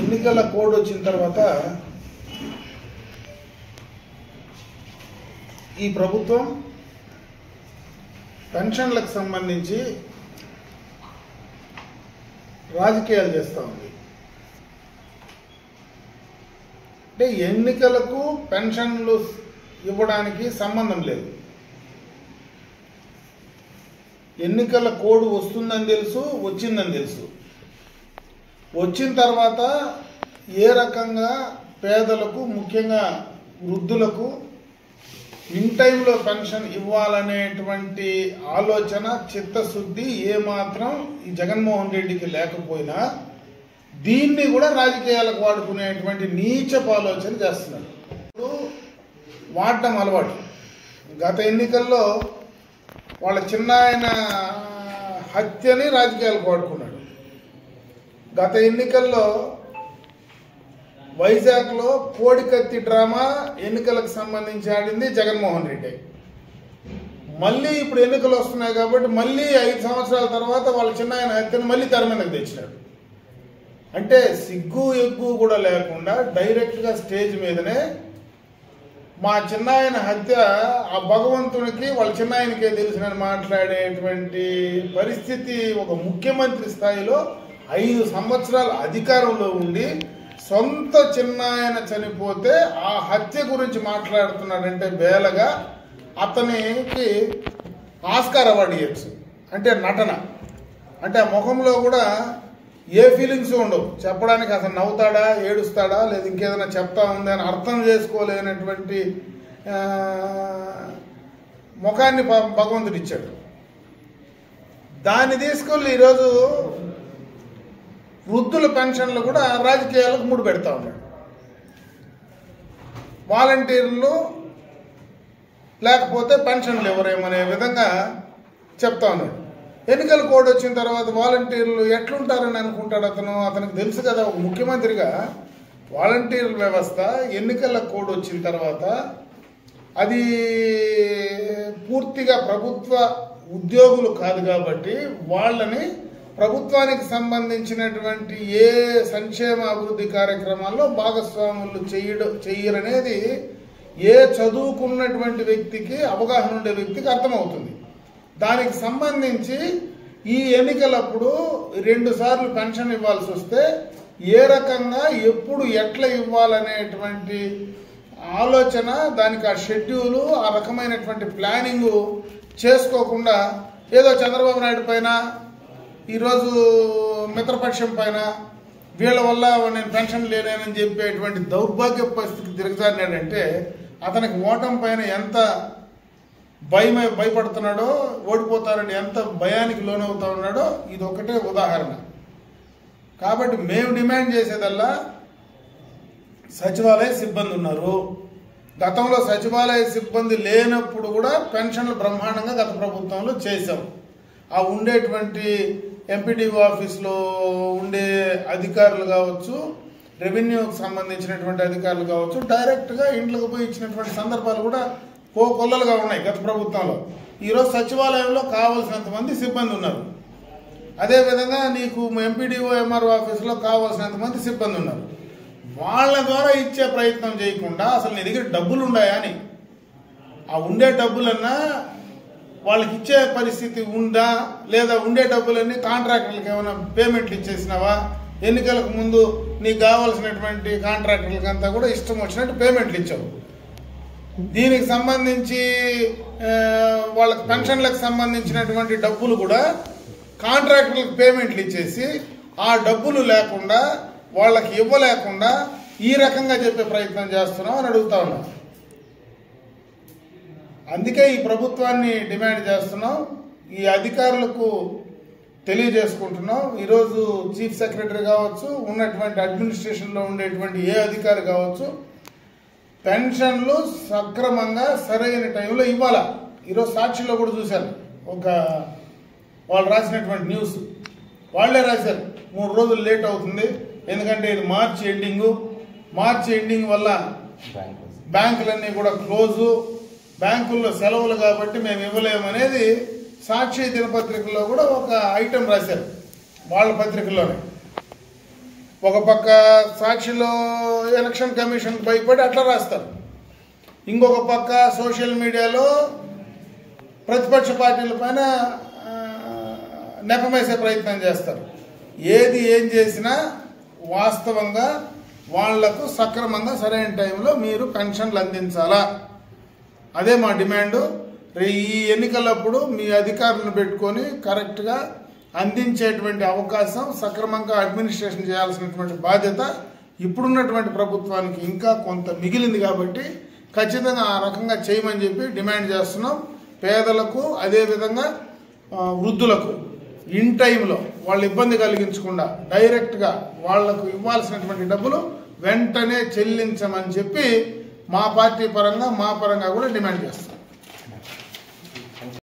ఎన్నికల కోడ్ వచ్చిన తర్వాత ఈ ప్రభుత్వం పెన్షన్లకు సంబంధించి రాజకీయాలు చేస్తూ ఉంది అంటే ఎన్నికలకు పెన్షన్లు ఇవ్వడానికి సంబంధం లేదు ఎన్నికల కోడ్ వస్తుందని తెలుసు వచ్చిందని తెలుసు వచ్చిన తర్వాత ఏ రకంగా పేదలకు ముఖ్యంగా వృద్ధులకు ఇన్ టైంలో పెన్షన్ ఇవ్వాలనేటువంటి ఆలోచన చిత్తశుద్ధి ఏమాత్రం ఈ జగన్మోహన్ రెడ్డికి లేకపోయినా దీన్ని కూడా రాజకీయాలకు వాడుకునేటువంటి నీచపు ఆలోచన చేస్తున్నాడు ఇప్పుడు వాడటం అలవాటు గత ఎన్నికల్లో వాళ్ళ చిన్న ఆయన హత్యని రాజకీయాలకు వాడుకున్నాడు గత ఎన్నికల్లో వైజాగ్లో కోడికత్తి డ్రామా ఎన్నికలకు సంబంధించి ఆడింది జగన్మోహన్ రెడ్డి మళ్ళీ ఇప్పుడు ఎన్నికలు వస్తున్నాయి కాబట్టి మళ్ళీ ఐదు సంవత్సరాల తర్వాత వాళ్ళ చిన్న ఆయన హత్యను మళ్ళీ తెర మీదకి తెచ్చినాడు అంటే సిగ్గు ఎగ్గు కూడా లేకుండా డైరెక్ట్గా స్టేజ్ మీదనే మా చిన్నాయన హత్య ఆ భగవంతునికి వాళ్ళ చిన్నాయనకే తెలిసినని మాట్లాడేటువంటి పరిస్థితి ఒక ముఖ్యమంత్రి స్థాయిలో ఐదు సంవత్సరాల అధికారంలో ఉండి సొంత చిన్నాయన చనిపోతే ఆ హత్య గురించి మాట్లాడుతున్నాడంటే బేలగా అతనికి ఆస్కార్ అవార్డు ఇవ్వచ్చు అంటే నటన అంటే ఆ ముఖంలో కూడా ఏ ఫీలింగ్స్ ఉండవు చెప్పడానికి అసలు నవ్వుతాడా ఏడుస్తాడా లేదా ఇంకేదైనా చెప్తా ఉందా అని అర్థం చేసుకోలేనటువంటి ఆ, ముఖాన్ని ప- భగవంతుడు ఇచ్చాడు దాన్ని తీసుకెళ్ళి ఈరోజు వృద్ధుల పెన్షన్లు కూడా రాజకీయాలకు ముడి పెడతా ఉన్నాడు వాలంటీర్లు లేకపోతే పెన్షన్లు ఇవ్వరేమనే విధంగా చెప్తా ఉన్నాడు ఎన్నికల కోడ్ వచ్చిన తర్వాత వాలంటీర్లు ఎట్లుంటారని అనుకుంటాడు అతను అతనికి తెలుసు కదా ఒక ముఖ్యమంత్రిగా వాలంటీర్ వ్యవస్థ ఎన్నికల కోడ్ వచ్చిన తర్వాత అది పూర్తిగా ప్రభుత్వ ఉద్యోగులు కాదు కాబట్టి వాళ్ళని ప్రభుత్వానికి సంబంధించినటువంటి ఏ సంక్షేమ అభివృద్ధి కార్యక్రమాల్లో భాగస్వాములు చేయడం చెయ్యరనేది ఏ చదువుకున్నటువంటి వ్యక్తికి అవగాహన ఉండే వ్యక్తికి అర్థమవుతుంది దానికి సంబంధించి ఈ ఎన్నికలప్పుడు రెండు సార్లు పెన్షన్ ఇవ్వాల్సి వస్తే ఏ రకంగా ఎప్పుడు ఎట్లా ఇవ్వాలనేటువంటి ఆలోచన దానికి ఆ షెడ్యూలు ఆ రకమైనటువంటి ప్లానింగ్ చేసుకోకుండా ఏదో చంద్రబాబు నాయుడు పైన ఈరోజు మిత్రపక్షం పైన వీళ్ళ వల్ల నేను పెన్షన్ లేనేనని చెప్పేటువంటి దౌర్భాగ్య పరిస్థితికి దిగజారినాడంటే అతనికి ఓటం పైన ఎంత భయం భయపడుతున్నాడో ఓడిపోతారని ఎంత భయానికి లోనవుతా ఉన్నాడో ఇది ఒకటే ఉదాహరణ కాబట్టి మేము డిమాండ్ చేసేదల్లా సచివాలయ సిబ్బంది ఉన్నారు గతంలో సచివాలయ సిబ్బంది లేనప్పుడు కూడా పెన్షన్లు బ్రహ్మాండంగా గత ప్రభుత్వంలో చేశాం ఆ ఉండేటువంటి ఎంపీడీఓ ఆఫీస్లో ఉండే అధికారులు కావచ్చు రెవెన్యూకి సంబంధించినటువంటి అధికారులు కావచ్చు డైరెక్ట్గా ఇంట్లోకి పోయి ఇచ్చినటువంటి సందర్భాలు కూడా కో కొల్లలుగా ఉన్నాయి గత ప్రభుత్వంలో ఈరోజు సచివాలయంలో కావాల్సినంత మంది సిబ్బంది ఉన్నారు అదేవిధంగా నీకు ఎంపీడీఓ ఎంఆర్ఓ ఆఫీసులో కావాల్సినంత మంది సిబ్బంది ఉన్నారు వాళ్ళ ద్వారా ఇచ్చే ప్రయత్నం చేయకుండా అసలు నీ దగ్గర డబ్బులు ఉన్నాయా అని ఆ ఉండే డబ్బులన్నా వాళ్ళకి ఇచ్చే పరిస్థితి ఉందా లేదా ఉండే డబ్బులన్నీ కాంట్రాక్టర్లకు ఏమైనా పేమెంట్లు ఇచ్చేసినావా ఎన్నికలకు ముందు నీకు కావాల్సినటువంటి కాంట్రాక్టర్లకి అంతా కూడా ఇష్టం వచ్చినట్టు పేమెంట్లు ఇచ్చావు దీనికి సంబంధించి ఆ, వాళ్ళకి పెన్షన్లకు సంబంధించినటువంటి డబ్బులు కూడా కాంట్రాక్టర్లకు పేమెంట్లు ఇచ్చేసి ఆ డబ్బులు లేకుండా వాళ్ళకి ఇవ్వలేకుండా ఈ రకంగా చెప్పే ప్రయత్నం చేస్తున్నాం అని అడుగుతా ఉన్నాం అందుకే ఈ ప్రభుత్వాన్ని డిమాండ్ చేస్తున్నాం ఈ అధికారులకు తెలియజేసుకుంటున్నాం ఈరోజు చీఫ్ సెక్రటరీ కావచ్చు ఉన్నటువంటి అడ్మినిస్ట్రేషన్లో ఉండేటువంటి ఏ అధికారి కావచ్చు పెన్షన్లు సక్రమంగా సరైన టైంలో ఇవ్వాలా ఈరోజు సాక్షిలో కూడా చూశాను ఒక వాళ్ళు రాసినటువంటి న్యూస్ వాళ్ళే రాశారు మూడు రోజులు లేట్ అవుతుంది ఎందుకంటే ఇది మార్చి ఎండింగు మార్చి ఎండింగ్ వల్ల బ్యాంకులన్నీ కూడా క్లోజు బ్యాంకుల్లో సెలవులు కాబట్టి మేము ఇవ్వలేమనేది సాక్షి దినపత్రికలో కూడా ఒక ఐటెం రాశారు వాళ్ళ పత్రికలోనే ఒక పక్క సాక్షిలో ఎలక్షన్ కమిషన్ భయపడి అట్లా రాస్తారు ఇంకొక పక్క సోషల్ మీడియాలో ప్రతిపక్ష పార్టీల పైన ఆ, నెపమేసే ప్రయత్నం చేస్తారు ఏది ఏం చేసినా వాస్తవంగా వాళ్లకు సక్రమంగా సరైన టైంలో మీరు పెన్షన్లు అందించాలా అదే మా డిమాండ్ రే- ఈ ఎన్నికలప్పుడు మీ అధికారులను పెట్టుకొని కరెక్ట్గా అందించేటువంటి అవకాశం సక్రమంగా అడ్మినిస్ట్రేషన్ చేయాల్సినటువంటి బాధ్యత ఇప్పుడున్నటువంటి ప్రభుత్వానికి ఇంకా కొంత మిగిలింది కాబట్టి ఖచ్చితంగా ఆ రకంగా చేయమని చెప్పి డిమాండ్ చేస్తున్నాం పేదలకు అదేవిధంగా ఆ, వృద్ధులకు ఇన్ టైంలో వాళ్ళు ఇబ్బంది కలిగించకుండా డైరెక్ట్గా వాళ్లకు ఇవ్వాల్సినటువంటి డబ్బులు వెంటనే చెల్లించమని చెప్పి మా పార్టీ పరంగా మా పరంగా కూడా డిమాండ్ చేస్తాం